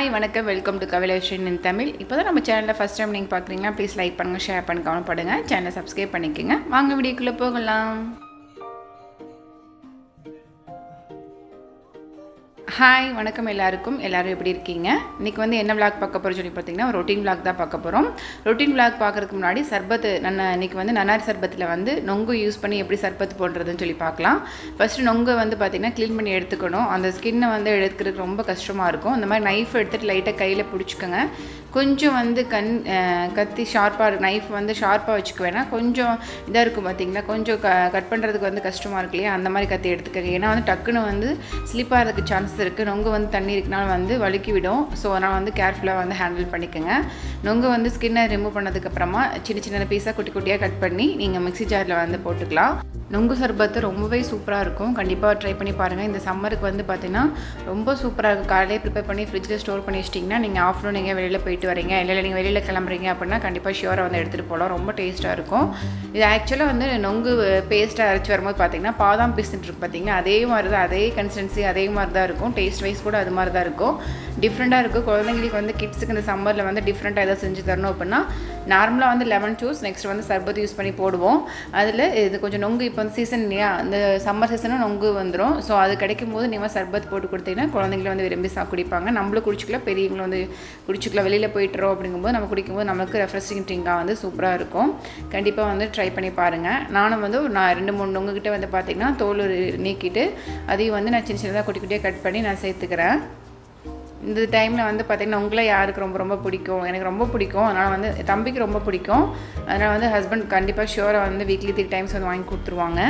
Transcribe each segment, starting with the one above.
hi வணக்கம் welcome to கவிலேஷன் in Tamil இப்போ தான் நம்ம சேனலில் ஃபஸ்ட் டைம் நீங்கள் பார்க்குறீங்கன்னா ப்ளீஸ் லைக் பண்ணுங்கள் ஷேர் பண்ண கவனப்படுங்க சேனலை சப்ஸ்கிரைப் பண்ணிக்கோங்க வாங்க வீடியோக்குள்ளே போகலாம் ஹாய் வணக்கம் எல்லாருக்கும் எல்லாரும் எப்படி இருக்கீங்க இன்றைக்கி வந்து என்ன விளாக் பார்க்க போகிறோம் சொல்லி பார்த்தீங்கன்னா ரொட்டீன் விளாக் தான் பார்க்க போகிறோம் ரொட்டீன் விளாக் பார்க்குறதுக்கு முன்னாடி சர்பத்து நான் இன்றைக்கி வந்து நன்னாரி சர்பத்தில் வந்து நொங்கு யூஸ் பண்ணி எப்படி சர்பத்து போடுறதுன்னு சொல்லி பார்க்கலாம் ஃபஸ்ட்டு நொங்கு வந்து பார்த்திங்கன்னா க்ளீன் பண்ணி எடுத்துக்கணும் அந்த ஸ்கின்னை வந்து எடுக்கிறதுக்கு ரொம்ப கஷ்டமாக இருக்கும் இந்த மாதிரி நைஃப் எடுத்துகிட்டு லைட்டாக கையில் பிடிச்சிக்கோங்க கொஞ்சம் வந்து கண் அஹ், கத்தி ஷார்ப்பாக நைஃப் வந்து ஷார்ப்பாக வச்சுக்க வேணாம் கொஞ்சம் இதாக இருக்கும் பார்த்தீங்களா கொஞ்சம் க கட் பண்ணுறதுக்கு வந்து கஷ்டமாக இருக்கு இல்லையா அந்த மாதிரி கத்தி எடுத்துக்கங்க ஏன்னா வந்து டக்குன்னு வந்து ஸ்லிப் ஆகிறதுக்கு சான்ஸ் இருக்குது நொங்கு வந்து தண்ணி இருக்கனால வந்து வழுக்கி விடும் ஸோ அதனால் வந்து கேர்ஃபுல்லாக வந்து ஹேண்டில் பண்ணிக்கோங்க நொங்கு வந்து ஸ்கின்னை ரிமூவ் பண்ணதுக்கப்புறமா சின்ன சின்ன பீஸாக குட்டி குட்டியாக கட் பண்ணி நீங்கள் மிக்ஸி ஜாரில் வந்து போட்டுக்கலாம் நொங்கு சர்பத்து ரொம்பவே சூப்பராக இருக்கும் கண்டிப்பாக ட்ரை பண்ணி பாருங்கள் இந்த சம்மருக்கு வந்து பார்த்தீங்கன்னா ரொம்ப சூப்பராக இருக்கும் காலையிலே ப்ரிப்பேர் பண்ணி ஃப்ரிட்ஜில் ஸ்டோர் பண்ணி வச்சிட்டிங்கன்னா நீங்கள் ஆஃப்டர்நூன் நீங்கள் வெளியில் போயிட்டு வரீங்க இல்லை நீங்கள் வெளியில் கிளம்புறீங்க அப்படின்னா கண்டிப்பாக ஷியோராக வந்து எடுத்துகிட்டு போகலாம் ரொம்ப டேஸ்ட்டாக இருக்கும் இது ஆக்சுவலாக வந்து நொங்கு பேஸ்ட்டாக அரைச்சி வரும்போது பார்த்தீங்கன்னா பாதாம் பீஸ்ன்னு இருக்கும் பார்த்தீங்கன்னா அதே மாதிரி தான் அதே கன்சிஸ்டன்சி அதே மாதிரி தான் இருக்கும் டேஸ்ட் வைஸ் கூட அது மாதிரி தான் இருக்கும் டிஃப்ரெண்ட்டாக இருக்கும் குழந்தைங்களுக்கு வந்து கிட்ஸுக்கு இந்த சம்மரில் வந்து டிஃப்ரெண்ட்டாக ஏதாவது செஞ்சு தரணும் அப்படின்னா நார்மலாக வந்து லெமன் ஜூஸ் நெக்ஸ்ட் வந்து சர்பத் யூஸ் பண்ணி போடுவோம் அதில் இது கொஞ்சம் நொங்கு இப்போ வந்து சீசன் இல்லையா அந்த சம்மர் சீசனும் நொங்கு வந்துடும் ஸோ அது கிடைக்கும் போது நீங்கள் சர்பத் போட்டு கொடுத்தீங்கன்னா குழந்தைங்கள வந்து விரும்பி சா குடிப்பாங்க நம்மளும் குடிச்சிக்கலாம் பெரியவங்களும் வந்து குடிச்சிக்கலாம் வெளியில் போயிட்டுறோம் அப்படிங்கும்போது நம்ம குடிக்கும்போது நமக்கு ரெஃப்ரெஷிங் ட்ரிங்காக வந்து சூப்பராக இருக்கும் கண்டிப்பாக வந்து ட்ரை பண்ணி பாருங்கள் நானும் வந்து நான் ரெண்டு மூணு நொங்கு கிட்ட வந்து பார்த்திங்கன்னா தோல் நீக்கிட்டு அதையும் வந்து நான் சின்ன சின்னதாக குட்டி குட்டியாக கட் பண்ணி நான் சேர்த்துக்கிறேன் இந்த டைமில் வந்து பார்த்திங்கன்னா உங்களை யாருக்கு ரொம்ப ரொம்ப பிடிக்கும் எனக்கு ரொம்ப பிடிக்கும் அதனால் வந்து தம்பிக்கு ரொம்ப பிடிக்கும் அதனால் வந்து ஹஸ்பண்ட் கண்டிப்பாக ஷியோராக வந்து வீக்லி த்ரீ டைம்ஸ் வந்து வாங்கி கொடுத்துருவாங்க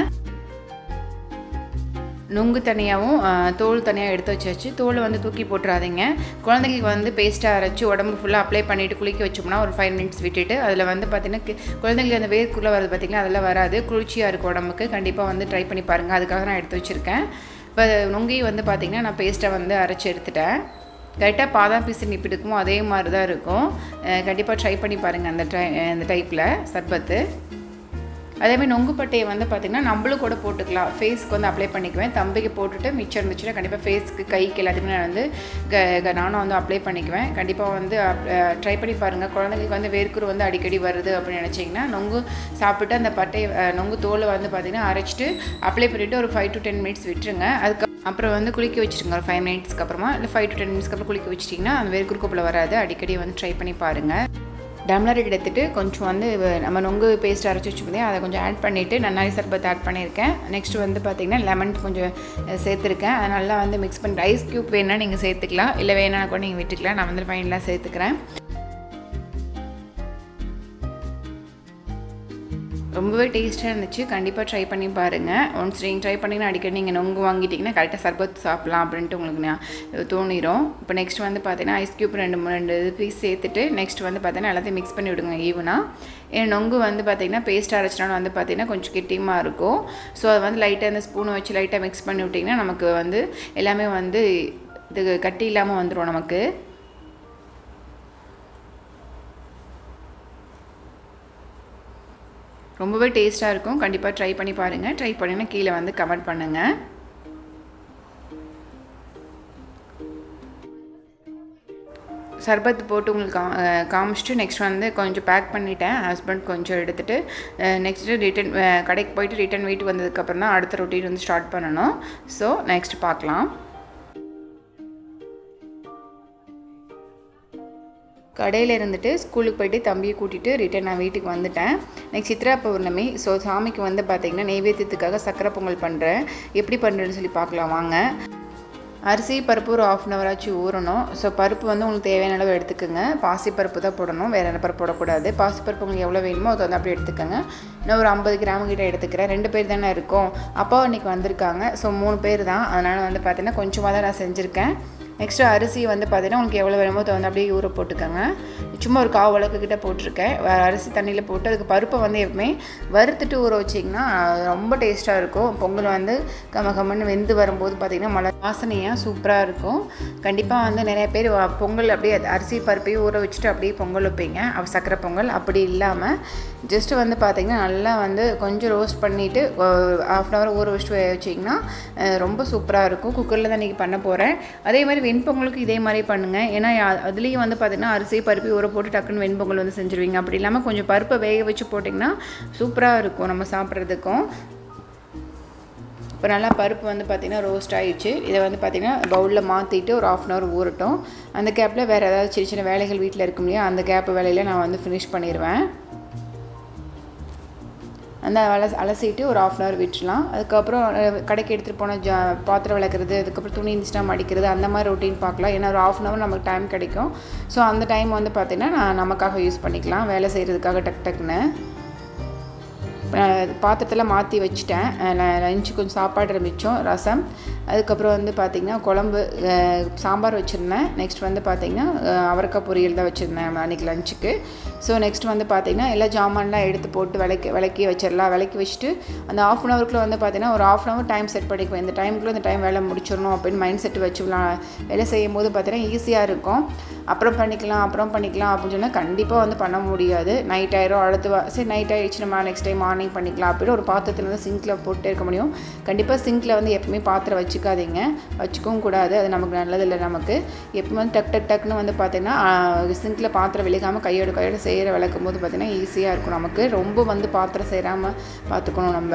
நுங்கு தனியாகவும் தோல் தனியாக எடுத்து வச்சாச்சு தோலை வந்து தூக்கி போட்டுறாதீங்க குழந்தைங்களுக்கு வந்து பேஸ்ட்டாக அரைச்சி உடம்பு ஃபுல்லாக அப்ளை பண்ணிவிட்டு குளிக்க வச்சோம்னா ஒரு ஃபைவ் மினிட்ஸ் விட்டுட்டு அதில் வந்து பார்த்திங்கன்னா கி- குழந்தைங்களுக்கு அந்த வேர்க்குள்ளே வருது பார்த்திங்கன்னா அதெல்லாம் வராது குளிர்ச்சியாக இருக்கும் உடம்புக்கு கண்டிப்பாக வந்து ட்ரை பண்ணி பாருங்கள் அதுக்காக நான் எடுத்து வச்சுருக்கேன் இப்போ நுங்கையும் வந்து பார்த்திங்கன்னா நான் பேஸ்ட்டை வந்து அரைச்சி எடுத்துட்டேன் கரெக்டாக பாதாம் பீஸ் நிப்பிட்டு இருக்குமோ அதே மாதிரி தான் இருக்கும் கண்டிப்பாக ட்ரை பண்ணி பாருங்கள் அந்த ட்ரை அந்த டைப்பில் சர்பத்து அதேமாதிரி நொங்கு பட்டையை வந்து பார்த்திங்கன்னா நம்மளும் கூட போட்டுக்கலாம் ஃபேஸ்க்கு வந்து அப்ளை பண்ணிக்குவேன் தம்பிக்கு போட்டுட்டு மிச்சம் இருந்துச்சுன்னா கண்டிப்பாக ஃபேஸ்க்கு கைக்கு எல்லாத்துக்குமே நான் வந்து க க- நானும் வந்து அப்ளை பண்ணிக்குவேன் கண்டிப்பாக வந்து ட்ரை பண்ணி பாருங்கள் குழந்தைங்களுக்கு வந்து வேர்க்குரு வந்து அடிக்கடி வருது அப்படின்னு நினச்சிங்கன்னா நொங்கு சாப்பிட்டு அந்த பட்டை அஹ், நொங்கு தோலை வந்து பார்த்திங்கன்னா அரைச்சிட்டு அப்ளை பண்ணிவிட்டு ஒரு ஃபைவ் டு டென் மினிட்ஸ் விட்டுருங்க அதுக்கு அப்புறம் வந்து குளிக்க வச்சுருங்க ஒரு ஃபைவ் மினிட்ஸ்க்கு அப்புறமா இல்லை ஃபைவ் டு டென் மினிட்ஸ்க்கு அப்புறம் குளிக்க வச்சிட்டிங்கன்னா அந்த வேர்க்குரு கொப்பில் வராது அடிக்கடி வந்து ட்ரை பண்ணி பாருங்கள் டம்ளர் எடுத்துட்டு கொஞ்சம் வந்து வ- நம்ம நொங்கு பேஸ்ட் அரைச்சி வச்சுருந்தேன் அதை கொஞ்சம் ஆட் பண்ணிவிட்டு நன்னாரி சர்பத் ஆட் பண்ணியிருக்கேன் நெக்ஸ்ட் வந்து பார்த்திங்கன்னா லெமன் கொஞ்சம் அஹ், சேர்த்துருக்கேன் அதை நல்லா வந்து மிக்ஸ் பண்ணி ஐஸ் க்யூப் வேணால் நீங்கள் சேர்த்துக்கலாம் இல்லை வேணா கூட நீங்கள் விட்டுக்கலாம் நான் வந்து ஃபைனலாக சேர்த்துக்கிறேன் ரொம்பவே டேஸ்ட்டாக இருந்துச்சு கண்டிப்பாக ட்ரை பண்ணி பாருங்கள் ஒன்ஸ் நீங்கள் ட்ரை பண்ணிங்கன்னா அடிக்கடி நீங்கள் நொங்கு வாங்கிட்டீங்கன்னா கரெக்டாக சர்பத் சாப்பிட்லாம் அப்படின்ட்டு உங்களுக்கு நான் தோணிடும் இப்போ நெக்ஸ்ட் வந்து பார்த்தீங்கன்னா ஐஸ் க்யூப் ரெண்டு மூணு ரெண்டு பீஸ் சேர்த்துட்டு நெக்ஸ்ட் வந்து பார்த்தீங்கன்னா எல்லாத்தையும் மிக்ஸ் பண்ணி விடுங்க ஈவனாக ஏன்னா நொங்கு வந்து பார்த்தீங்கன்னா பேஸ்ட் அரைச்சினாலும் வந்து பார்த்தீங்கன்னா கொஞ்சம் கெட்டியமாக இருக்கும் ஸோ அது வந்து லைட்டாக அந்த ஸ்பூனை வச்சு லைட்டாக மிக்ஸ் பண்ணி விட்டிங்கன்னா நமக்கு வந்து எல்லாமே வந்து இது கட்டி இல்லாமல் வந்துடும் நமக்கு ரொம்பவே டேஸ்ட்டாக இருக்கும் கண்டிப்பாக ட்ரை பண்ணி பாருங்கள் ட்ரை பண்ணினா கீழே வந்து கமெண்ட் பண்ணுங்கள் சர்பத் போட்டு உங்களுக்கு கா அஹ் காமிச்சிட்டு நெக்ஸ்ட் வந்து கொஞ்சம் பேக் பண்ணிட்டேன் ஹஸ்பண்ட் கொஞ்சம் எடுத்துகிட்டு நெக்ஸ்ட்டு ரிட்டன் கடைக்கு போயிட்டு ரிட்டன் வீட்டுக்கு வந்ததுக்கப்புறம் தான் அடுத்த ரொட்டீன் வந்து ஸ்டார்ட் பண்ணணும் ஸோ நெக்ஸ்ட் பார்க்கலாம் கடையில் இருந்துட்டு ஸ்கூலுக்கு போயிட்டு தம்பியை கூட்டிகிட்டு ரிட்டன் நான் வீட்டுக்கு வந்துட்டேன் நெக்ஸ்ட் சித்ரா பௌர்ணமி ஸோ சாமிக்கு வந்து பார்த்திங்கன்னா நெய்வேத்தியத்துக்காக சக்கரை பொங்கல் பண்ணுறேன் எப்படி பண்ணுறேன்னு சொல்லி பார்க்கலாம் வாங்க அரிசி பருப்பு ஒரு ஆஃப் அன் ஹவர் ஆச்சு ஊறணும் ஸோ பருப்பு வந்து உங்களுக்கு தேவையான அளவு எடுத்துக்கோங்க பாசி பருப்பு தான் போடணும் வேறு என்ன பருப்பு போடக்கூடாது பாசி பருப்பு உங்களுக்கு எவ்வளோ வேணுமோ அதை வந்து அப்படியே எடுத்துக்கோங்க நான் ஒரு ஐம்பது கிராம் கிட்ட எடுத்துக்கிறேன் ரெண்டு பேர் தானே இருக்கோம் அப்பா இன்னைக்கு வந்திருக்காங்க ஸோ மூணு பேர் தான் அதனால் வந்து பார்த்தீங்கன்னா கொஞ்சமாக தான் நான் செஞ்சுருக்கேன் நெக்ஸ்ட்டு அரிசி வந்து பார்த்தீங்கன்னா உங்களுக்கு எவ்வளோ வேணுமோ அதை வந்து அப்படியே ஊற போட்டுக்கோங்க சும்மா ஒரு கால் உலக்கு கிட்ட போட்டிருக்கேன் வ- அரிசி தண்ணியில் போட்டு அதுக்கு பருப்பை வந்து எப்பவுமே வறுத்துட்டு ஊற வச்சிங்கன்னா அது ரொம்ப டேஸ்ட்டாக இருக்கும் பொங்கல் வந்து கம கம்மன்னு வெந்து வரும்போது பார்த்திங்கன்னா மழை வாசனையாக சூப்பராக இருக்கும் கண்டிப்பாக வந்து நிறைய பேர் வ- பொங்கல் அப்படியே அது அரிசி பருப்பையும் ஊற வச்சுட்டு அப்படியே பொங்கல் வைப்பீங்க அப்ப சக்கரை பொங்கல் அப்படி இல்லாமல் ஜஸ்ட்டு வந்து பார்த்திங்கன்னா நல்லா வந்து கொஞ்சம் ரோஸ்ட் பண்ணிவிட்டு ஆஃப் அன் ஹவர் ஊற வச்சுட்டு வச்சிங்கன்னா அஹ், ரொம்ப சூப்பராக இருக்கும் குக்கரில் தான் இன்றைக்கி பண்ண போகிறேன் அதே மாதிரி வெண்பொங்கலுக்கு இதே மாதிரி பண்ணுங்கள் ஏன்னா யா- அதுலேயும் வந்து பார்த்திங்கன்னா அரிசி பருப்பி ஊற போட்டு டக்குன்னு வெண்பொங்கல் வந்து செஞ்சுருவீங்க அப்படி இல்லாமல் கொஞ்சம் பருப்பை வேக வச்சு போட்டிங்கன்னா சூப்பராக இருக்கும் நம்ம சாப்பிட்றதுக்கும் இப்போ நல்லா பருப்பு வந்து பார்த்திங்கன்னா ரோஸ்ட் ஆயிடுச்சு இதை வந்து பார்த்திங்கன்னா பவுலில் மாற்றிட்டு ஒரு ஆஃப் அன் ஹவர் ஊறட்டும் அந்த கேப்பில் வேறு ஏதாவது சின்ன சின்ன வேலைகள் வீட்டில் இருக்கும் இல்லையா அந்த கேப் வேலையில் நான் வந்து ஃபினிஷ் பண்ணிடுவேன் அந்த அலஸ் அலசிட்டு ஒரு ஆஃப் அன் ஹவர் விட்டுலாம் அதுக்கப்புறம் அஹ், கடைக்கு எடுத்துகிட்டு போன ஜா பாத்திரம் விளக்குறது அதுக்கப்புறம் துணி இருந்துச்சுன்னா மடிக்கிறது அந்த மாதிரி ரொட்டீன் பார்க்கலாம் ஏன்னா ஒரு ஆஃப் அன் ஹவர் நமக்கு டைம் கிடைக்கும் ஸோ அந்த டைம் வந்து பார்த்திங்கன்னா நான் நமக்காக யூஸ் பண்ணிக்கலாம் வேலை செய்கிறதுக்காக டக் டக்குன்னு பாத்திரத்தில் மாற்றி வச்சுட்டேன் லஞ்சு கொஞ்சம் சாப்பாடு மிச்சம் ரசம் அதுக்கப்புறம் வந்து பார்த்திங்கன்னா குழம்பு அஹ், சாம்பார் வச்சுருந்தேன் நெக்ஸ்ட் வந்து பார்த்திங்கன்னா அஹ், அவரைக்காய் பொரியல் தான் வச்சுருந்தேன் அன்றைக்கி லஞ்சுக்கு ஸோ நெக்ஸ்ட் வந்து பார்த்திங்கன்னா எல்லா ஜாமான்லாம் எடுத்து போட்டு விளக்கி விளக்கி வச்சிடலாம் விளக்கி வச்சுட்டு அந்த ஆஃப் அன் ஹவருக்குள்ள வந்து பார்த்திங்கன்னா ஒரு half an hour time set பண்ணிக்குவேன் இந்த டைமுக்குள்ளே இந்த டைம் வேலை முடிச்சிடணும் அப்படின்னு மைண்ட் செட் வச்சு விளா- வேலை செய்யும் போது பார்த்திங்கன்னா ஈஸியாக இருக்கும் அப்புறம் பண்ணிக்கலாம் அப்புறம் பண்ணிக்கலாம் அப்படின்னு சொன்னால் கண்டிப்பாக வந்து பண்ண முடியாது நைட் ஆயிரும் அடுத்து வா- சரி நைட் ஆயிடுச்சு நம்ம நெக்ஸ்ட் டைம் மார்னிங் பண்ணிக்கலாம் அப்படின்னு ஒரு பாத்திரத்தில் வந்து சிங்கில் போட்டே இருக்க முடியும் கண்டிப்பாக சிங்கில் வந்து எப்பவுமே பாத்திரம் வச்சுக்காதீங்க வச்சுக்கவும் கூடாது அது நமக்கு நல்லதில்லை நமக்கு எப்பவுமே வந்து டக் டக் டக்குன்னு வந்து பார்த்தீங்கன்னா சிங்கில் பாத்திரம் விழுகாமல் கையோட கையோட செய்கிற விளக்கும் போது பார்த்தீங்கன்னா ஈஸியாக இருக்கும் நமக்கு ரொம்ப வந்து பாத்திரம் செய்யாமல் பார்த்துக்கணும் நம்ம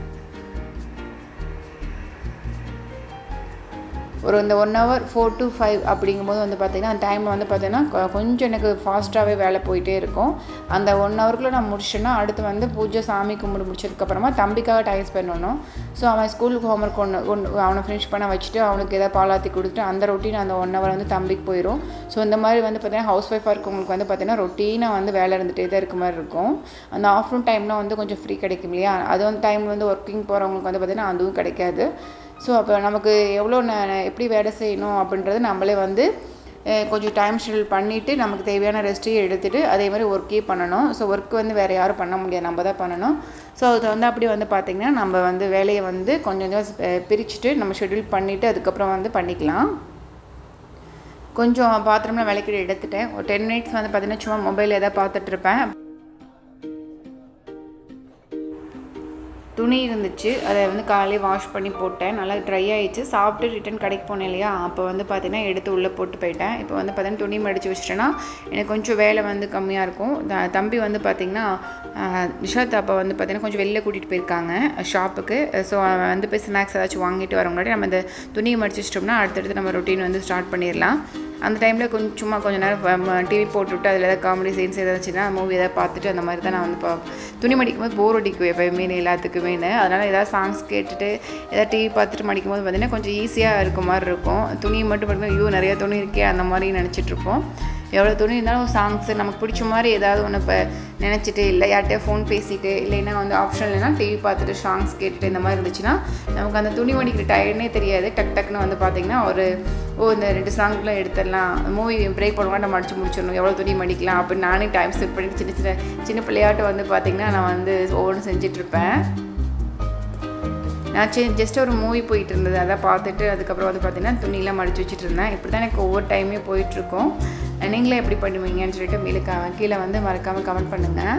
ஒரு இந்த one hour four to five அப்படிங்கும்போது வந்து பார்த்திங்கன்னா அந்த டைமில் வந்து பார்த்திங்கன்னா கொ- கொஞ்சம் எனக்கு ஃபாஸ்ட்டாகவே வேலை போயிட்டே இருக்கும் அந்த ஒன் ஹவருக்குள்ளே நான் முடிச்சேன்னா அடுத்து வந்து பூஜை சாமி கும்பிட்டு முடிச்சதுக்கப்புறமா தம்பிக்காக டைம் ஸ்பெண்ட் பண்ணணும் ஸோ அவன் ஸ்கூலுக்கு ஹோம்ஒர்க் ஒன்று கொண்டு அவனை ஃபினிஷ் பண்ண வச்சுட்டு அவனுக்கு ஏதாவது பாலாத்தி கொடுத்துட்டு அந்த ரொட்டீன் அந்த ஒன் ஹவர் வந்து தம்பிக்கு போயிடும் ஸோ இந்த மாதிரி வந்து பார்த்திங்கன்னா ஹவுஸ் ஒய்ஃபாக இருக்கவங்களுக்கு வந்து பார்த்திங்கன்னா ரொட்டீனாக வந்து வேலை இருந்துகிட்டே தான் இருக்க மாதிரி இருக்கும் அந்த ஆஃப்டர்நூன் டைம்லாம் வந்து கொஞ்சம் ஃப்ரீ கிடைக்கும் இல்லையா அது வந்து டைம் வந்து ஒர்க்கிங் போகிறவங்களுக்கு வந்து பார்த்திங்கன்னா அதுவும் கிடைக்காது ஸோ அப்போ நமக்கு எவ்வளோ ந- எப்படி வேலை செய்யணும் அப்படின்றது நம்மளே வந்து அஹ், கொஞ்சம் டைம் ஷெடியூல் பண்ணிவிட்டு நமக்கு தேவையான ரெஸ்ட்டையும் எடுத்துகிட்டு அதே மாதிரி ஒர்க்கே பண்ணணும் ஸோ ஒர்க் வந்து வேறு யாரும் பண்ண முடியாது நம்ம தான் பண்ணணும் ஸோ அது வந்து அப்படி வந்து பார்த்திங்கன்னா நம்ம வந்து வேலையை வந்து கொஞ்சம் கொஞ்சம் அஹ், பிரிச்சுட்டு நம்ம ஷெடியூல் பண்ணிவிட்டு அதுக்கப்புறம் வந்து பண்ணிக்கலாம் கொஞ்சம் பாத்திரம்லாம் விளக்கிட்டு எடுத்துட்டேன் ஒரு டென் மினிட்ஸ் வந்து பார்த்திங்கன்னா சும்மா மொபைல் எதாவது பார்த்துட்டு இருப்பேன் துணி இருந்துச்சு அதை வந்து காலையிலே வாஷ் பண்ணி போட்டேன் நல்லா ட்ரை ஆயிடுச்சு சாப்பிட்டு ரிட்டன் கடைக்கு போனேன் இல்லையா அப்போ வந்து பார்த்தீங்கன்னா எடுத்து உள்ளே போட்டு போயிட்டேன் இப்போ வந்து பார்த்தீங்கன்னா துணி மடித்து வச்சிட்டேன்னா எனக்கு கொஞ்சம் வேலை வந்து கம்மியாக இருக்கும் த- தம்பி வந்து பார்த்திங்கன்னா நிஷாத் அப்போ வந்து பார்த்திங்கன்னா கொஞ்சம் வெளில கூட்டிகிட்டு போயிருக்காங்க ஷாப்புக்கு ஸோ அவன் வந்து போய் ஸ்நாக்ஸ் ஏதாச்சும் வாங்கிட்டு வர முன்னாடி நம்ம இந்த துணியை மடிச்சு வச்சிட்டோம்னா அடுத்தடுத்து நம்ம ரொட்டீன் வந்து ஸ்டார்ட் பண்ணிடலாம் அந்த டைமில் கொஞ்சம் சும்மா கொஞ்ச நேரம் டிவி போட்டுவிட்டு அதில் ஏதாவது காமெடி சீன்ஸ் ஏதாச்சுன்னா மூவி ஏதாவது பார்த்துட்டு அந்த மாதிரி தான் நான் வந்து பா துணி மடிக்கும் போது போர் அடிக்கும் எப்போயுமே எல்லாத்துக்குமே அதனால் ஏதாவது சாங்ஸ் கேட்டுட்டு ஏதாவது டிவி பார்த்துட்டு மடிக்கும் போது பார்த்தீங்கன்னா கொஞ்சம் ஈஸியாக இருக்க மாதிரி இருக்கும் துணியை மட்டும் பார்த்தீங்கன்னா ஐயோ நிறைய துணி இருக்கே அந்த மாதிரி நினச்சிட்டு இருப்போம் எவ்வளோ துணி இருந்தாலும் சாங்ஸ் நமக்கு பிடிச்ச மாதிரி ஏதாவது ஒன்று இப்போ நினச்சிட்டு இல்லை யார்கிட்டயோ ஃபோன் பேசிட்டு இல்லைன்னா வந்து ஆப்ஷன் இல்லைன்னா டிவி பார்த்துட்டு சாங்ஸ் கேட்டுட்டு இந்த மாதிரி இருந்துச்சுன்னா நமக்கு அந்த துணி மடிக்கிற டயர்னே தெரியாது டக் டக்குன்னு வந்து பார்த்திங்கன்னா ஒரு ஓ இந்த ரெண்டு சாங்க்குலாம் எடுத்துடலாம் மூவி பிரேக் பண்ணுவோம் நம்ம அடிச்சு முடிச்சிடணும் எவ்வளோ துணி மடிக்கலாம் அப்படின்னு நானே டைம் செட் பண்ணி சின்ன சின்ன சின்ன பிள்ளையாட்டு வந்து பார்த்திங்கன்னா நான் வந்து ஒவ்வொன்றும் செஞ்சிட்ருப்பேன் நான் சே ஜஸ்ட் ஒரு மூவி போயிட்டு இருந்தது அதை பார்த்துட்டு அதுக்கப்புறம் வந்து பார்த்தீங்கன்னா துணியெல்லாம் மடிச்சு வச்சுட்டு இருந்தேன் இப்படி தான் எனக்கு ஒவ்வொரு டைமே போயிட்டுருக்கோம் நீங்களே எப்படி பண்ணுவீங்கன்னு சொல்லிட்டு மேலே க கீழே வந்து மறக்காமல் கமெண்ட் பண்ணுங்கள்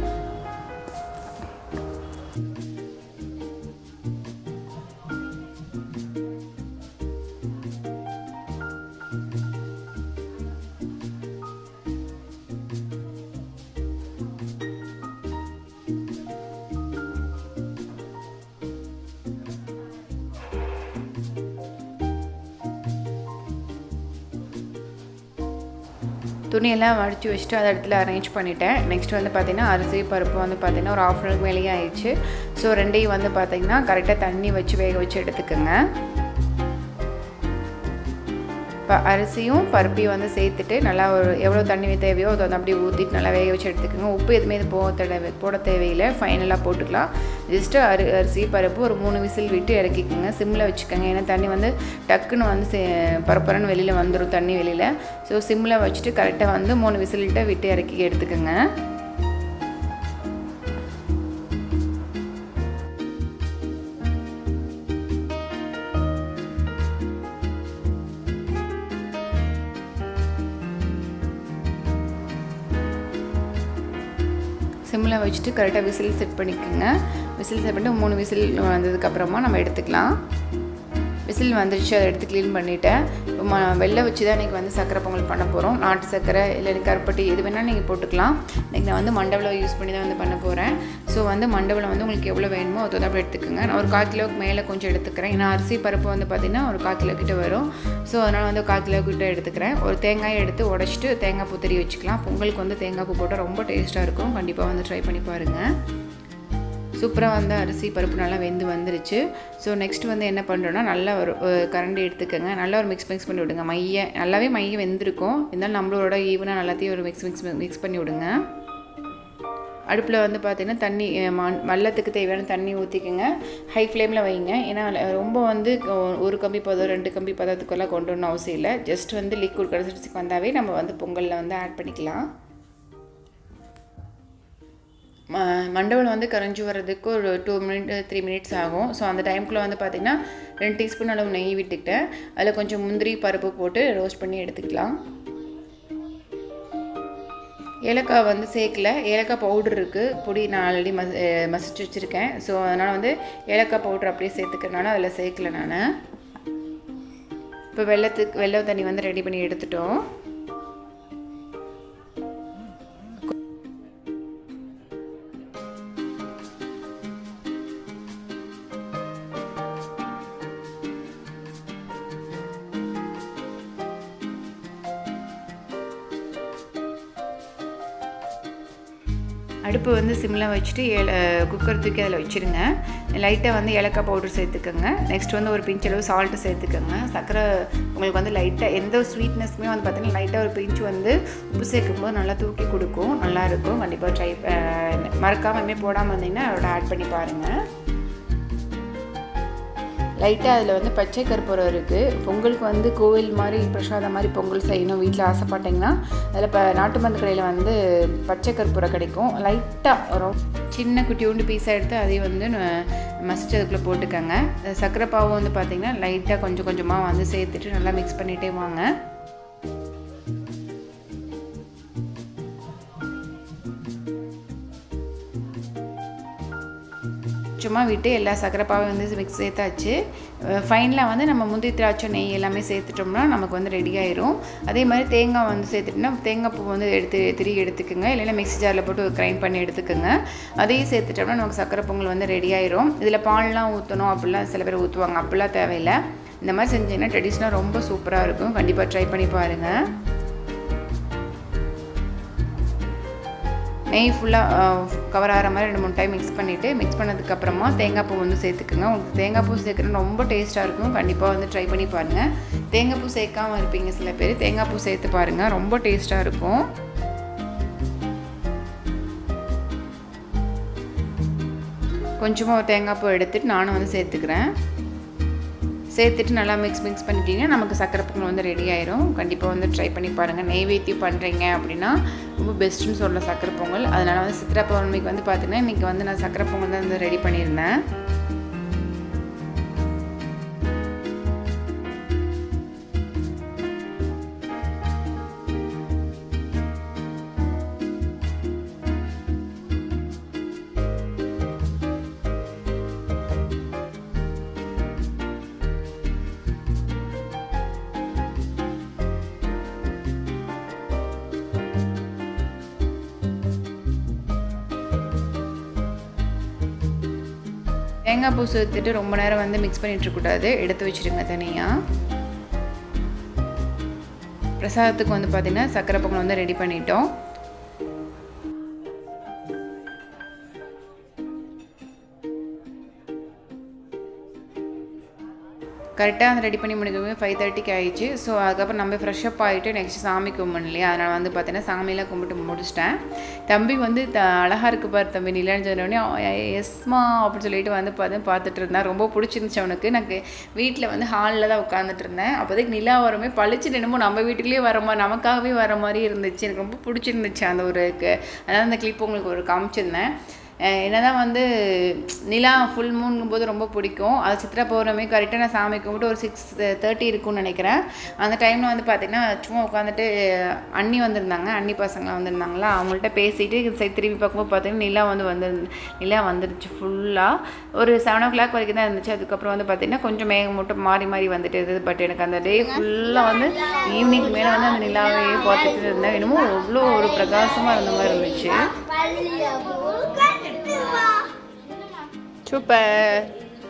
துணியெல்லாம் மடித்து வச்சுட்டு அதை இடத்துல அரேஞ்ச் பண்ணிட்டேன் நெக்ஸ்ட் வந்து பார்த்திங்கன்னா அரிசி பருப்பு வந்து பார்த்திங்கன்னா ஒரு ஆஃப் அன் மேலேயே ஆயிடுச்சு ஸோ ரெண்டையும் வந்து பார்த்திங்கன்னா கரெக்டாக தண்ணி வச்சு வேக வச்சு எடுத்துக்கோங்க இப்போ அரிசியும் பருப்பையும் வந்து சேர்த்துட்டு நல்லா ஒரு எவ்வளோ தண்ணி தேவையோ அதை வந்து அப்படியே ஊற்றிட்டு நல்லா வேக வச்சு எடுத்துக்கோங்க உப்பு எதுவுமே இது போக தேவை போட தேவையில்லை ஃபைனலாக போட்டுக்கலாம் ஜஸ்ட்டு அரி அரிசி பருப்பு ஒரு மூணு விசில் விட்டு இறக்கிக்கோங்க சிம்மில் வச்சுக்கோங்க ஏன்னா தண்ணி வந்து டக்குன்னு வந்து சே- பரப்பரன்னு வெளியில் வந்துடும் தண்ணி வெளியில் ஸோ சிம்மில் வச்சுட்டு கரெக்டாக வந்து மூணு விசில்கிட்ட விட்டு இறக்கி எடுத்துக்கோங்க சிம்மில் வச்சுட்டு கரெக்டாக விசில் செட் பண்ணிக்கோங்க விசில் செட் பண்ணிட்டு மூணு விசில் வந்ததுக்கப்புறமா நம்ம எடுத்துக்கலாம் விசில் வந்துருச்சு அதை எடுத்து க்ளீன் பண்ணிவிட்டேன் இப்போ ம வெள்ளை வச்சு தான் இன்றைக்கி வந்து சக்கரை பொங்கல் பண்ண போகிறோம் நாட்டு சக்கரை இல்லை கருப்பட்டி எது வேணால் நீங்கள் போட்டுக்கலாம் இன்றைக்கி நான் வந்து மண்டபம் யூஸ் பண்ணி தான் வந்து பண்ண போகிறேன் ஸோ வந்து மண்டபம் வந்து உங்களுக்கு எவ்வளோ வேணுமோ அது தான் எடுத்துக்கோங்க நான் ஒரு கால் கிலோவுக்கு மேலே கொஞ்சம் எடுத்துக்கிறேன் ஏன்னா அரிசி பருப்பு வந்து பார்த்திங்கன்னா ஒரு கால் கிலோ கிட்ட வரும் ஸோ அதனால் வந்து கால் கிலோ கிட்ட எடுத்துக்கிறேன் ஒரு தேங்காயை எடுத்து உடச்சிட்டு தேங்காய் பூ தெரிய வச்சுக்கலாம் பொங்கலுக்கு வந்து தேங்காய் பூ போட்டால் ரொம்ப டேஸ்ட்டாக இருக்கும் கண்டிப்பாக வந்து ட்ரை பண்ணி பாருங்கள் சூப்பராக வந்து அரிசி பருப்பு நல்லா வெந்து வந்துருச்சு ஸோ நெக்ஸ்ட் வந்து என்ன பண்ணுறோன்னா நல்லா ஒரு கரண்டி எடுத்துக்கோங்க நல்லா ஒரு மிக்ஸ் மிக்ஸ் பண்ணி விடுங்க மைய நல்லாவே மைய வெந்திருக்கும் இருந்தாலும் நம்மளோட ஈவனாக எல்லாத்தையும் ஒரு மிக்ஸ் மிக்ஸ் மிக்ஸ் பண்ணி விடுங்க அடுப்பில் வந்து பார்த்திங்கன்னா தண்ணி வெள்ளத்துக்கு தேவையான தண்ணி ஊற்றிக்கோங்க ஹை ஃப்ளேமில் வைங்க ஏன்னா ரொம்ப வந்து ஒரு கம்பி பதம் ரெண்டு கம்பி பதத்துக்கெல்லாம் கொண்டு வரணும் அவசியம் இல்லை ஜஸ்ட் வந்து லிக்விட் கன்சிஸ்டன்சிக்கு வந்தாவே நம்ம வந்து பொங்கலில் வந்து ஆட் பண்ணிக்கலாம் ம மண்டபம் வந்து கரைஞ்சி வர்றதுக்கு ஒரு டூ மினிட் த்ரீ மினிட்ஸ் ஆகும் ஸோ அந்த டைம்குள்ளே வந்து பார்த்திங்கன்னா ரெண்டு டீஸ்பூன் அளவு நெய் விட்டுக்கிட்டேன் அதில் கொஞ்சம் முந்திரி பருப்பு போட்டு ரோஸ்ட் பண்ணி எடுத்துக்கலாம் ஏலக்காய் வந்து சேர்க்கல ஏலக்காய் பவுடர் இருக்குது பொடி நான் ஆல்ரெடி மஸ் மசிச்சு வச்சுருக்கேன் ஸோ அதனால் வந்து ஏலக்காய் பவுடர் அப்படியே சேர்த்துக்கிறனால அதில் சேர்க்கல நான் இப்போ வெள்ளத்துக்கு வெள்ளை தண்ணி வந்து ரெடி பண்ணி எடுத்துட்டோம் அடுப்பு வந்து சிம்மில் வச்சுட்டு ஏல குக்கர் தூக்கி அதில் வச்சுருங்க லைட்டாக வந்து ஏலக்காய் பவுடர் சேர்த்துக்கோங்க நெக்ஸ்ட் வந்து ஒரு பிஞ்ச் அளவு சால்ட்டு சேர்த்துக்கோங்க சர்க்கரை உங்களுக்கு வந்து லைட்டாக எந்த ஸ்வீட்னஸ்மே வந்து பார்த்தீங்கன்னா லைட்டாக ஒரு பிஞ்ச் வந்து உப்பு சேர்க்கும்போது நல்லா தூக்கி கொடுக்கும் நல்லாயிருக்கும் கண்டிப்பாக ட்ரை மறக்காமல் போடாமல் இருந்தீங்கன்னா அதோட ஆட் பண்ணி பாருங்கள் லைட்டாக அதில் வந்து பச்சை கற்பூரம் இருக்குது பொங்கலுக்கு வந்து கோவில் மாதிரி பிரசாதம் மாதிரி பொங்கல் செய்யணும் வீட்டில் ஆசைப்பட்டிங்கன்னா அதில் இப்போ நாட்டு மருந்து கடையில் வந்து பச்சை கற்பூரம் கிடைக்கும் லைட்டாக ஒரு சின்ன குட்டியூண்டு பீஸாக எடுத்து அதையும் வந்து மசிச்சு அதுக்குள்ளே போட்டுக்கோங்க சர்க்கரை பாவும் வந்து பார்த்திங்கன்னா லைட்டாக கொஞ்சம் கொஞ்சமாக வந்து சேர்த்துட்டு நல்லா மிக்ஸ் பண்ணிகிட்டே வாங்க சும்மா விட்டு எல்லா சக்கரைப்பாவும் வந்து மிக்ஸ் சேர்த்தாச்சு ஃபைனலாக வந்து நம்ம முந்திரி திராட்சை நெய் எல்லாமே சேர்த்துட்டோம்னா நமக்கு வந்து ரெடி ஆயிரும் அதே மாதிரி தேங்காய் வந்து சேர்த்துட்டோம்னா தேங்காய் பூ வந்து எடுத்து திரி எடுத்துக்கோங்க இல்லைன்னா மிக்ஸி ஜாரில் போட்டு கிரைண்ட் பண்ணி எடுத்துக்கோங்க அதையும் சேர்த்துட்டோம்னா நமக்கு சக்கரை பொங்கல் வந்து ரெடி ஆயிரும் இதில் பால்லாம் ஊற்றணும் அப்படிலாம் சில பேர் ஊற்றுவாங்க அப்படிலாம் தேவையில்லை இந்த மாதிரி செஞ்சீங்கன்னா ட்ரெடிஷ்னலாக ரொம்ப சூப்பராக இருக்கும் கண்டிப்பாக ட்ரை பண்ணி பாருங்கள் நெய் ஃபுல்லாக கவர் ஆகிற மாதிரி ரெண்டு மூணு டைம் மிக்ஸ் பண்ணிவிட்டு மிக்ஸ் பண்ணதுக்கப்புறமா தேங்காய் பூ வந்து சேர்த்துக்குங்க உங்களுக்கு தேங்காய் பூ சேர்க்குறது ரொம்ப டேஸ்ட்டாக இருக்கும் கண்டிப்பாக வந்து ட்ரை பண்ணி பாருங்கள் தேங்காய் பூ சேர்க்காமல் இருப்பீங்க சில பேர் தேங்காய் பூ சேர்த்து பாருங்கள் ரொம்ப டேஸ்ட்டாக இருக்கும் கொஞ்சமாக ஒரு தேங்காய் பூ எடுத்துகிட்டு நானும் வந்து சேர்த்துக்கிறேன் சேர்த்துட்டு நல்லா மிக்ஸ் மிக்ஸ் பண்ணிட்டீங்கன்னா நமக்கு சக்கரை பொங்கல் வந்து ரெடி ஆயிரும் கண்டிப்பாக வந்து ட்ரை பண்ணி பாருங்கள் நெய்வேத்தியம் பண்ணுறீங்க அப்படின்னா ரொம்ப பெஸ்ட்டுன்னு சொல்லலாம் சக்கரை பொங்கல் அதனால் வந்து சித்திரை பௌர்ணமிக்கு வந்து பார்த்தீங்கன்னா இன்றைக்கி வந்து நான் சக்கரை பொங்கல் தான் வந்து ரெடி பண்ணியிருந்தேன் தேங்காய் பூ சேர்த்துட்டு ரொம்ப நேரம் வந்து மிக்ஸ் பண்ணிட்டு இருக்கக்கூடாது எடுத்து வச்சுருங்க தனியாக பிரசாதத்துக்கு வந்து பார்த்திங்கன்னா சக்கரை பொங்கல் வந்து ரெடி பண்ணிட்டோம் கரெக்டாக வந்து ரெடி பண்ணி முடிக்கவே ஃபைவ் தேர்ட்டிக்கு ஆயிடுச்சு ஸோ அதுக்கப்புறம் நம்ம ஃப்ரெஷ்அப் ஆகிட்டு நெக்ஸ்ட் சாமி கும்பிடணும் இல்லையா அதனால் வந்து பார்த்தீங்கன்னா சாமியெல்லாம் கும்பிட்டு முடிச்சிட்டேன் தம்பி வந்து த அழகாக இருக்கு பாரு தம்பி நிலான்னு சொன்னோடனே எஸ்மா அப்படின்னு சொல்லிட்டு வந்து பார்த்து பார்த்துட்டு இருந்தான் ரொம்ப பிடிச்சிருந்துச்சு அவனுக்கு எனக்கு வீட்டில் வந்து ஹாலில் தான் உட்காந்துட்டு இருந்தேன் அப்போதைக்கு நிலா வரமே பளிச்சு என்னமோ நம்ம வீட்டுக்குள்ளேயே வர மாதிரி நமக்காகவே வர மாதிரி இருந்துச்சு எனக்கு ரொம்ப பிடிச்சிருந்துச்சு அந்த ஒரு அதாவது அந்த கிளிப் உங்களுக்கு ஒரு காமிச்சிருந்தேன் என்னதான் வந்து நிலா ஃபுல் மூணுங்கும் போது ரொம்ப பிடிக்கும் அது சித்திரை பௌர்ணமி கரெக்டாக நான் சாமி கும்பிட்டு ஒரு சிக்ஸ் தேர்ட்டி இருக்கும்னு நினைக்கிறேன் அந்த டைமில் வந்து பார்த்திங்கன்னா சும்மா உட்காந்துட்டு அண்ணி வந்திருந்தாங்க அண்ணி பசங்களாம் வந்திருந்தாங்களா அவங்கள்ட்ட பேசிட்டு சரி திரும்பி பார்க்கும்போது பார்த்தீங்கன்னா நிலா வந்து வந்து நிலா வந்துருச்சு ஃபுல்லாக ஒரு செவன் ஓ கிளாக் வரைக்கும் தான் இருந்துச்சு அதுக்கப்புறம் வந்து பார்த்திங்கன்னா கொஞ்சம் மேகம் மட்டும் மாறி மாறி வந்துட்டு இருந்தது பட் எனக்கு அந்த டே ஃபுல்லாக வந்து ஈவினிங் மேலே வந்து அந்த நிலாவே பார்த்துட்டு இருந்தேன் என்னமோ அவ்வளோ ஒரு பிரகாசமாக இருந்த மாதிரி இருந்துச்சு சூப்பர்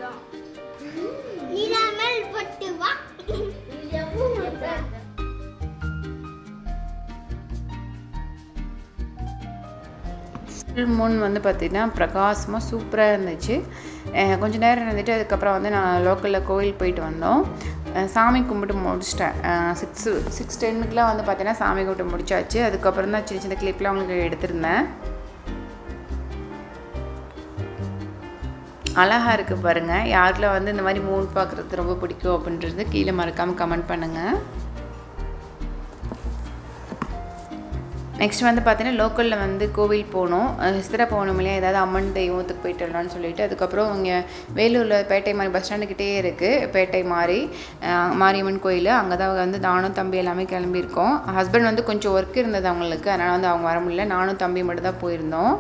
ஃபுல் மூன் வந்து பார்த்திங்கன்னா பிரகாசமாக சூப்பராக இருந்துச்சு அஹ் கொஞ்ச நேரம் இருந்துட்டு அதுக்கப்புறம் வந்து நான் லோக்கலில் கோயில் போயிட்டு வந்தோம் அஹ் சாமி கும்பிட்டு முடிச்சிட்டேன் சிக்ஸ் சிக்ஸ் டென்னுக்குலாம் வந்து பார்த்தீங்கன்னா சாமி கும்பிட்டு முடிச்சாச்சு அதுக்கப்புறம் தான் சின்ன சின்ன கிளிப்லாம் உங்களுக்கு எடுத்திருந்தேன் அழகாக இருக்குது பாருங்கள் யாருக்கெல்லாம் வந்து இந்த மாதிரி மூன் பார்க்குறது ரொம்ப பிடிக்கும் அப்படின்றது கீழே மறக்காமல் கமெண்ட் பண்ணுங்கள் நெக்ஸ்ட் வந்து பார்த்தீங்கன்னா லோக்கலில் வந்து கோவில் போனோம் சித்திரை பௌர்ணமிலையும் ஏதாவது அம்மன் தெய்வத்துக்கு போயிட்டு வரலாம்னு சொல்லிட்டு அதுக்கப்புறம் இங்கே வேலூரில் பேட்டை மாதிரி பஸ் ஸ்டாண்டுக்கிட்டே இருக்குது பேட்டை மாதிரி அஹ் மாரியம்மன் கோயில் அங்கே தான் வந்து நானும் தம்பி எல்லாமே கிளம்பியிருக்கோம் ஹஸ்பண்ட் வந்து கொஞ்சம் ஒர்க் இருந்தது அவங்களுக்கு அதனால் வந்து அவங்க வர முடியல நானும் தம்பி மட்டும் தான் போயிருந்தோம்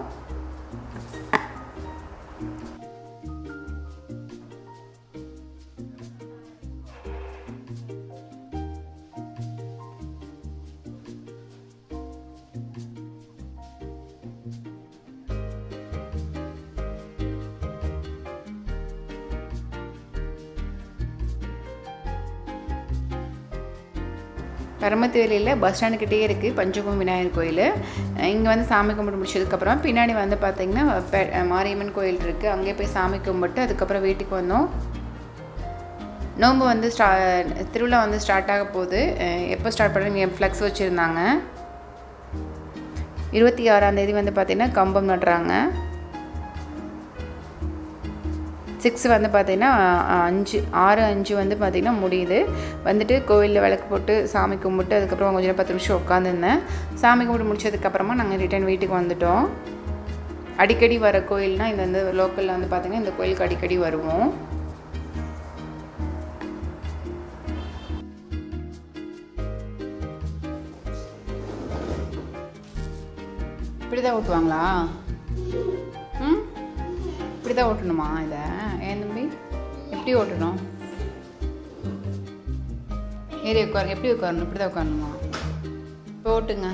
பரமத்தி வேலையில் பஸ் ஸ்டாண்டுக்கிட்டே இருக்குது பஞ்சகம் விநாயகர் கோயில் இங்கே வந்து சாமி கும்பிட்டு முடிச்சதுக்கப்புறம் பின்னாடி வந்து பார்த்திங்கன்னா பெ- மாரியம்மன் கோயில் இருக்குது அங்கே போய் சாமி கும்பிட்டு அதுக்கப்புறம் வீட்டுக்கு வந்தோம் நோன்பு வந்து ஸ்டா திருவிழா வந்து ஸ்டார்ட் ஆக போகுது அஹ் எப்போ ஸ்டார்ட் பண்ணுறீங்க ஃப்ளக்ஸ் வச்சுருந்தாங்க இருபத்தி ஆறாம் தேதி வந்து பார்த்திங்கன்னா கம்பம் நடுறாங்க சிக்ஸ் வந்து பார்த்திங்கன்னா அஞ்சு ஆறு அஞ்சு வந்து பார்த்திங்கன்னா முடியுது வந்துட்டு கோவிலில் விளக்கு போட்டு சாமி கும்பிட்டு அதுக்கப்புறம் கொஞ்சம் நேரம் பத்து நிமிஷம் உட்காந்துருந்தேன் சாமி கும்பிட்டு முடிச்சதுக்கப்புறமா நாங்கள் ரிட்டர்ன் வீட்டுக்கு வந்துட்டோம் அடிக்கடி வர கோயில்னால் இந்த வந்து லோக்கலில் வந்து பார்த்திங்கன்னா இந்த கோயிலுக்கு அடிக்கடி வருவோம் இப்படி தான் ஓட்டுவாங்களா ம் இப்படி தான் ஓட்டணுமா இதை ஏன் தம்பி எப்படி ஓட்டணும் ஏறி உட்காரு எப்படி உட்காரணும் இப்படி தான் உட்காரணுமா இப்போ ஓட்டுங்க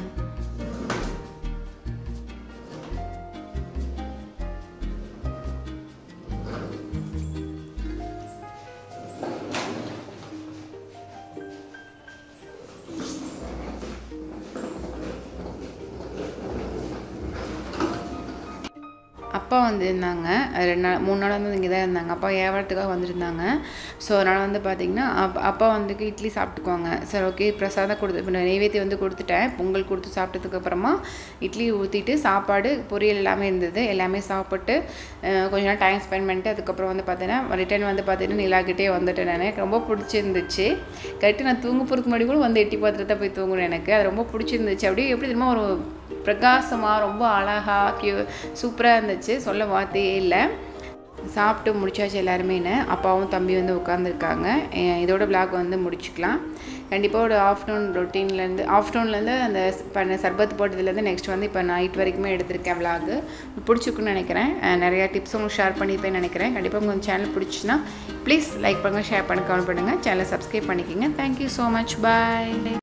அப்பா வந்திருந்தாங்க ரெண்டு நாள் மூணு நாள் வந்து இங்கே தான் இருந்தாங்க அப்பா வியாபாரத்துக்காக வந்திருந்தாங்க ஸோ அதனால் வந்து பார்த்திங்கன்னா அப்பா அப்பா வந்து இட்லி சாப்பிட்டுக்குவாங்க சரி ஓகே பிரசாதம் கொடுத்து இப்போ நெய்வேத்தியம் வந்து கொடுத்துட்டேன் பொங்கல் கொடுத்து சாப்பிட்டதுக்கு அப்புறமா இட்லி ஊற்றிட்டு சாப்பாடு பொரியல் எல்லாமே இருந்தது எல்லாமே சாப்பிட்டு அஹ், கொஞ்ச நேரம் டைம் ஸ்பெண்ட் பண்ணிட்டு அதுக்கப்புறம் வந்து பார்த்தீங்கன்னா ரிட்டர்ன் வந்து பார்த்தீங்கன்னா நிலாக்கிட்டே வந்துட்டேன் நான் எனக்கு ரொம்ப பிடிச்சிருந்துச்சு கரெக்டாக நான் தூங்க போகிறதுக்கு முன்னாடி கூட வந்து எட்டி பார்த்துட்டு தான் போய் தூங்கணும் எனக்கு அது ரொம்ப பிடிச்சிருந்துச்சு அப்படியே எப்படி தெரியுமா ஒரு பிரகாசமாக ரொம்ப அழகாக கியூ சூப்பராக இருந்துச்சு சொல்ல வார்த்தையே இல்லை சாப்பிட்டு முடிச்சாச்சு எல்லாருமேனு அப்பாவும் தம்பி வந்து உட்காந்துருக்காங்க இதோட vlog வந்து முடிச்சுக்கலாம் கண்டிப்பாக ஒரு ஆஃப்டர்நூன் ரொட்டீன்லேருந்து ஆஃப்டர்நூன்லேருந்து அந்த ஸ்- பண்ண சர்பத் போட்டதுலேருந்து நெக்ஸ்ட் வந்து இப்போ நைட் வரைக்குமே எடுத்திருக்கேன் vlog பிடிச்சிருக்குன்னு நினைக்கிறேன் அஹ் நிறையா டிப்ஸ் உங்களுக்கு ஷேர் பண்ணியிருப்பேன்னு நினைக்கிறேன் கண்டிப்பாக உங்கள் சேனல் பிடிச்சுன்னா ப்ளீஸ் லைக் பண்ணுங்கள் ஷேர் பண்ண கமெண்ட் பண்ணுங்கள் சேனலை சப்ஸ்கிரைப் பண்ணிக்கோங்க தேங்க்யூ ஸோ மச் பாய்